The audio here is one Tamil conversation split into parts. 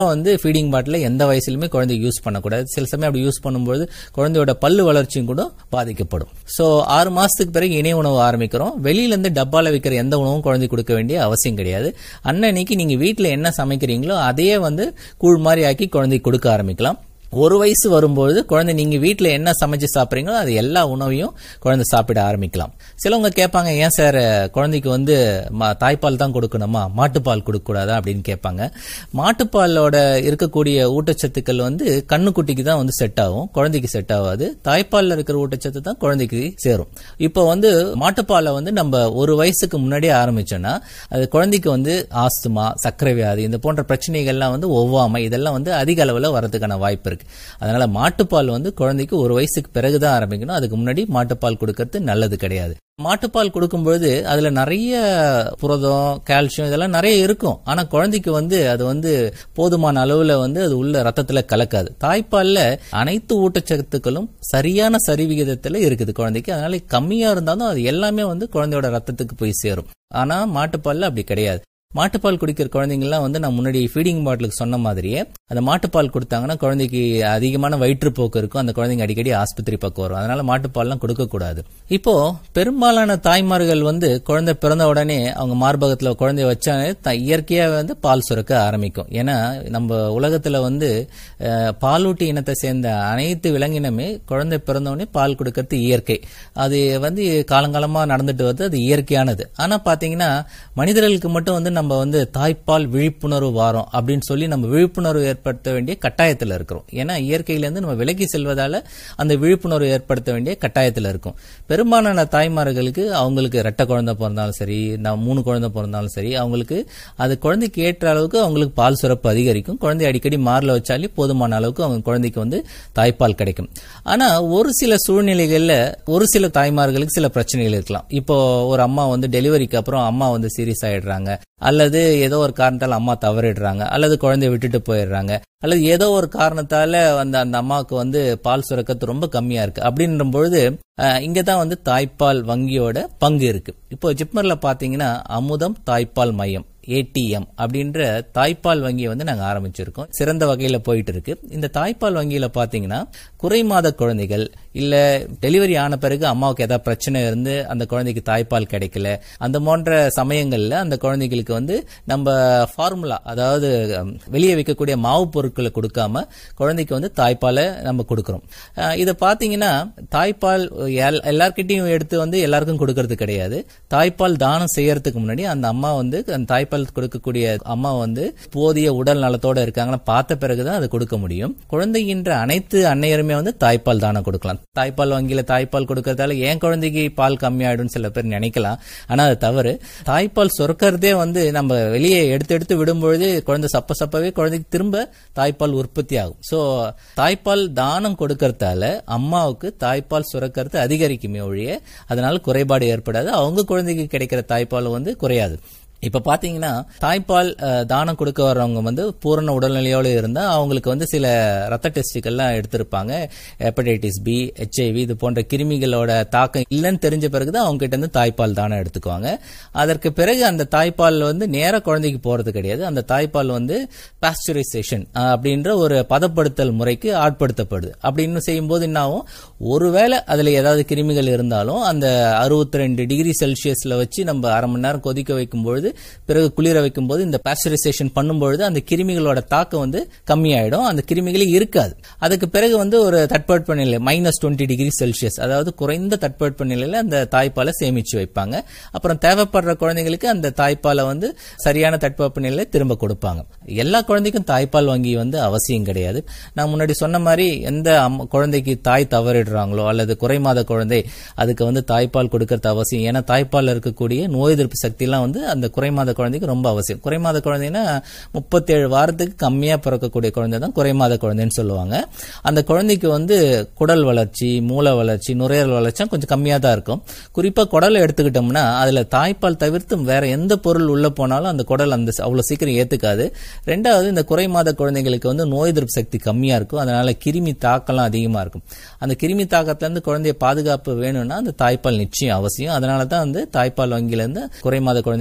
வந்து ஃபீடிங் பாட்டில எந்த வயசுலயுமே குழந்தை யூஸ் பண்ணக்கூடாது சில சமயம் அப்படி யூஸ் பண்ணும்போது குழந்தையோட பல்லு வளர்ச்சியும் கூட பாதிக்கப்படும் சோ ஆறு மாசத்துக்கு பிறகு இணை உணவு ஆரம்பிக்கிறோம் வெளியில இருந்து டப்பால விற்கிற எந்த உணவும் குழந்தை கொடுக்க வேண்டிய அவசியம் கிடையாது அன்னன்னைக்கு நீங்க வீட்ல என்ன சமைக்கிறீங்களோ அதையே வந்து கூழ் மாதிரி ஆக்கி குழந்தைக்கு கொடுக்க ஆரம்பிக்கலாம் ஒரு வயசு வரும்பொழுது குழந்தை நீங்க வீட்ல என்ன சமைச்சு சாப்பிடுறீங்களோ அது எல்லா உணவையும் குழந்தை சாப்பிட ஆரம்பிக்கலாம் சிலவங்க கேட்பாங்க ஏன் சார் குழந்தைக்கு வந்து ம- தாய்ப்பால் தான் கொடுக்கணுமா மாட்டுப்பால் கொடுக்க கூடாதா அப்படின்னு கேட்பாங்க மாட்டுப்பாலோட இருக்கக்கூடிய ஊட்டச்சத்துக்கள் வந்து கண்ணுக்குட்டிக்கு தான் வந்து செட் ஆகும் குழந்தைக்கு செட் ஆகாது தாய்ப்பால்ல இருக்கிற ஊட்டச்சத்து தான் குழந்தைக்கு சேரும் இப்போ வந்து மாட்டுப்பாலை வந்து நம்ம ஒரு வயசுக்கு முன்னாடியே ஆரம்பிச்சோம்னா அது குழந்தைக்கு வந்து ஆஸ்துமா சர்க்கரை வியாதி இந்த போன்ற பிரச்சனைகள்லாம் வந்து ஒவ்வாமை இதெல்லாம் வந்து அதிக அளவில் வரதுக்கான வாய்ப்பு இருக்கு அதனால மாட்டுப்பால் வந்து குழந்தைக்கு ஒரு வயசுக்கு பிறகுதான் ஆரம்பிக்கணும் அதுக்கு முன்னாடி மாட்டுப்பால் கொடுக்கறது நல்லது கிடையாது மாட்டுப்பால் கொடுக்கும்பொழுது அதுல நிறைய புரதம் கால்சியம் இதெல்லாம் நிறைய இருக்கும் ஆனா குழந்தைக்கு வந்து அது வந்து போதுமான அளவுல வந்து அது உள்ள ரத்தத்துல கலக்காது தாய்ப்பால்ல அனைத்து ஊட்டச்சத்துக்களும் சரியான சரிவிகிதத்துல இருக்குது குழந்தைக்கு அதனால கம்மியா இருந்தாலும் அது எல்லாமே வந்து குழந்தையோட ரத்தத்துக்கு போய் சேரும் ஆனா மாட்டுப்பால்ல அப்படி கிடையாது மாட்டுப்பால் குடிக்கிற குழந்தைங்கலாம் வந்து நான் முன்னாடி ஃபீடிங் பாட்டிலுக்கு சொன்ன மாதிரியே அந்த மாட்டுப்பால் கொடுத்தாங்கன்னா குழந்தைக்கு அதிகமான வயிற்றுப்போக்கு இருக்கும் அந்த குழந்தைங்க அடிக்கடி ஆஸ்பத்திரி பக்கம் வரும் அதனால மாட்டுப்பால்லாம் கொடுக்கக்கூடாது இப்போ பெரும்பாலான தாய்மார்கள் வந்து குழந்தை பிறந்த உடனே அவங்க மார்பகத்துல குழந்தைய வச்சாலே த- இயற்கையாவே வந்து பால் சுரக்க ஆரம்பிக்கும் ஏன்னா நம்ம உலகத்துல வந்து அஹ், பாலூட்டி இனத்தை சேர்ந்த அனைத்து விலங்கினமே குழந்தை பிறந்த உடனே பால் கொடுக்கறது இயற்கை அது வந்து காலங்காலமா நடந்துட்டு வருது அது இயற்கையானது ஆனா பாத்தீங்கன்னா மனிதர்களுக்கு மட்டும் வந்து நம்ம வந்து தாய்ப்பால் விழிப்புணர்வு வாரம் அப்படின்னு சொல்லி நம்ம விழிப்புணர்வு ஏற்படுத்த வேண்டிய கட்டாயத்துல இருக்கிறோம் ஏன்னா இயற்கையில இருந்து நம்ம விலகி செல்வதால அந்த விழிப்புணர்வு ஏற்படுத்த வேண்டிய கட்டாயத்துல இருக்கும் பெரும்பாலான தாய்மார்களுக்கு அவங்களுக்கு ரெட்டை குழந்தை பிறந்தாலும் சரி நான் மூணு குழந்தை பிறந்தாலும் சரி அவங்களுக்கு அது குழந்தைக்கு ஏற்ற அளவுக்கு அவங்களுக்கு பால் சுரப்பு அதிகரிக்கும் குழந்தை அடிக்கடி மார்ல வச்சாலே போதுமான அளவுக்கு அவங்க குழந்தைக்கு வந்து தாய்ப்பால் கிடைக்கும் ஆனா ஒரு சில சூழ்நிலைகள்ல ஒரு சில தாய்மார்களுக்கு சில பிரச்சனைகள் இருக்கலாம் இப்போ ஒரு அம்மா வந்து டெலிவரிக்கு அப்புறம் அம்மா வந்து சீரியஸ் ஆயிடுறாங்க அல்லது ஏதோ ஒரு காரணத்தால் அம்மா தவறிடுறாங்க அல்லது குழந்தைய விட்டுட்டு போயிடுறாங்க அல்லது ஏதோ ஒரு காரணத்தால அந்த அந்த அம்மாவுக்கு வந்து பால் சுரக்கத்து ரொம்ப கம்மியா இருக்கு அப்படின்ற பொழுது இங்க தான் வந்து தாய்ப்பால் வங்கியோட பங்கு இருக்கு இப்போ ஜிப்மர்ல பாத்தீங்கன்னா அமுதம் தாய்ப்பால் மையம் ஏடிஎம் அப்படின்ற தாய்ப்பால் வங்கியை வந்து நாங்க ஆரம்பிச்சிருக்கோம் சிறந்த வகையில போயிட்டு இருக்கு இந்த தாய்ப்பால் வங்கியில பாத்தீங்கன்னா குறை மாத குழந்தைகள் இல்ல டெலிவரி ஆன பிறகு அம்மாவுக்கு ஏதாவது பிரச்சனை இருந்து அந்த குழந்தைக்கு தாய்ப்பால் கிடைக்கல அந்த போன்ற சமயங்கள்ல அந்த குழந்தைகளுக்கு வந்து நம்ம ஃபார்முலா அதாவது ஹம், வெளியே விற்கக்கூடிய மாவு பொருட்களை கொடுக்காம குழந்தைக்கு வந்து தாய்ப்பாலை நம்ம கொடுக்கிறோம் அஹ், இதை பாத்தீங்கன்னா தாய்ப்பால் எல்- எல்லார்கிட்டயும் எடுத்து வந்து எல்லாருக்கும் கொடுக்கறது கிடையாது தாய்ப்பால் தானம் செய்யறதுக்கு முன்னாடி அந்த அம்மா வந்து அந்த தாய்ப்பால் கொடுக்கக்கூடிய அம்மா வந்து போதிய உடல் நலத்தோட இருக்காங்களா பார்த்த பிறகுதான் அதை கொடுக்க முடியும் குழந்தைகின்ற அனைத்து அன்னையருமே வந்து தாய்ப்பால் தானம் கொடுக்கலாம் தாய்ப்பால் வங்கியில தாய்ப்பால் கொடுக்கறதால ஏன் குழந்தைக்கு பால் கம்மியாயிடும் சில பேர் நினைக்கலாம் ஆனா அது தவறு தாய்ப்பால் சுரக்கிறதே வந்து நம்ம வெளியே எடுத்து எடுத்து விடும்பொழுது குழந்தை சப்ப சப்பவே குழந்தைக்கு திரும்ப தாய்ப்பால் உற்பத்தி ஆகும் சோ தாய்ப்பால் தானம் கொடுக்கறதால அம்மாவுக்கு தாய்ப்பால் சுரக்கிறது அதிகரிக்குமே ஒழிய அதனால குறைபாடு ஏற்படாது அவங்க குழந்தைக்கு கிடைக்கிற தாய்ப்பால் வந்து குறையாது இப்ப பாத்தீங்கன்னா தாய்ப்பால் அஹ், தானம் கொடுக்க வர்றவங்க வந்து பூரண உடல்நிலையோடு இருந்தா அவங்களுக்கு வந்து சில ரத்த டெஸ்டுகள்லாம் எடுத்திருப்பாங்க ஹெப்படைட்டிஸ் பி ஹெச்ஐவி இது போன்ற கிருமிகளோட தாக்கம் இல்லைன்னு தெரிஞ்ச பிறகுதான் அவங்க கிட்ட இருந்து தாய்ப்பால் தானம் எடுத்துக்குவாங்க அதற்கு பிறகு அந்த தாய்ப்பால் வந்து நேர குழந்தைக்கு போறது கிடையாது அந்த தாய்ப்பால் வந்து பாஸ்டரைசேஷன் அப்படின்ற ஒரு பதப்படுத்தல் முறைக்கு ஆட்படுத்தப்படுது அப்படின்னு செய்யும்போது என்ன ஆகும் ஒருவேளை அதுல ஏதாவது கிருமிகள் இருந்தாலும் அந்த அறுபத்தி ரெண்டு டிகிரி செல்சியஸ்ல வச்சு நம்ம அரை மணி நேரம் கொதிக்க வைக்கும் பொழுது பிறகு குளிர வைக்கும் போது இந்த பாஸ்டரைசேஷன் பண்ணும்பொழுது அந்த கிருமிகளோட தாக்கம் வந்து கம்மியாயிடும் அந்த கிருமிகளே இருக்காது அதுக்கு பிறகு வந்து ஒரு தட்பவெட்ப நிலை மைனஸ் டுவெண்ட்டி டிகிரி செல்சியஸ் அதாவது குறைந்த தட்பவெட்ப நிலையில அந்த தாய்ப்பாலை சேமிச்சு வைப்பாங்க அப்புறம் தேவைப்படுற குழந்தைங்களுக்கு அந்த தாய்ப்பாலை வந்து சரியான தட்பவெப்ப நிலையில திரும்ப கொடுப்பாங்க எல்லா குழந்தைக்கும் தாய்ப்பால் வங்கி வந்து அவசியம் கிடையாது நான் முன்னாடி சொன்ன மாதிரி எந்த அம்மா- குழந்தைக்கு தாய் தவறிடுறாங்களோ அல்லது குறைமாத குழந்தை அதுக்கு வந்து தாய்ப்பால் கொடுக்கறது அவசியம் ஏன்னா தாய்ப்பால் இருக்கக்கூடிய நோய் எதிர்ப்பு சக்தி எல்லாம் வந்து அந்த குறைமாத குழந்தைக்கு ரொம்ப அவசியம் குறைமாத குழந்தைன்னா முப்பத்தேழு வாரத்துக்கு கம்மியா பிறக்கக்கூடிய குழந்தை தான் குறைமாத குழந்தைன்னு சொல்லுவாங்க அந்த குழந்தைக்கு வந்து குடல் வளர்ச்சி மூளை வளர்ச்சி நுரையீரல் வளர்ச்சி கொஞ்சம் கம்மியா தான் இருக்கும் குறிப்பா குடலை எடுத்துக்கிட்டோம்னா அதுல தாய்ப்பால் தவிர்த்து வேற எந்த பொருள் உள்ள போனாலும் அந்த குடல் அந்த அவ்வளவு சீக்கிரம் ஏத்துக்காது ரெண்டாவது இந்த குறைமாத குழந்தைங்களுக்கு வந்து நோய் எதிர்ப்பு சக்தி கம்மியா இருக்கும் அதனால கிருமி தாக்கம்லாம் அதிகமா இருக்கும் அந்த கிருமி தாக்கத்துல இருந்து குழந்தைய பாதுகாப்பு வேணும்னா அந்த தாய்ப்பால் நிச்சயம் அவசியம் அதனால தான் வந்து தாய்ப்பால் வங்கியில இருந்து குறைமாத குழந்தைங்களுக்கு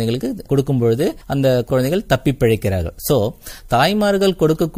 கொடுக்கும் பொழுது அந்த குழந்தைகள் தப்பி பிழைக்கிறார்கள் சோ தாய்மார்கள் கொடுக்க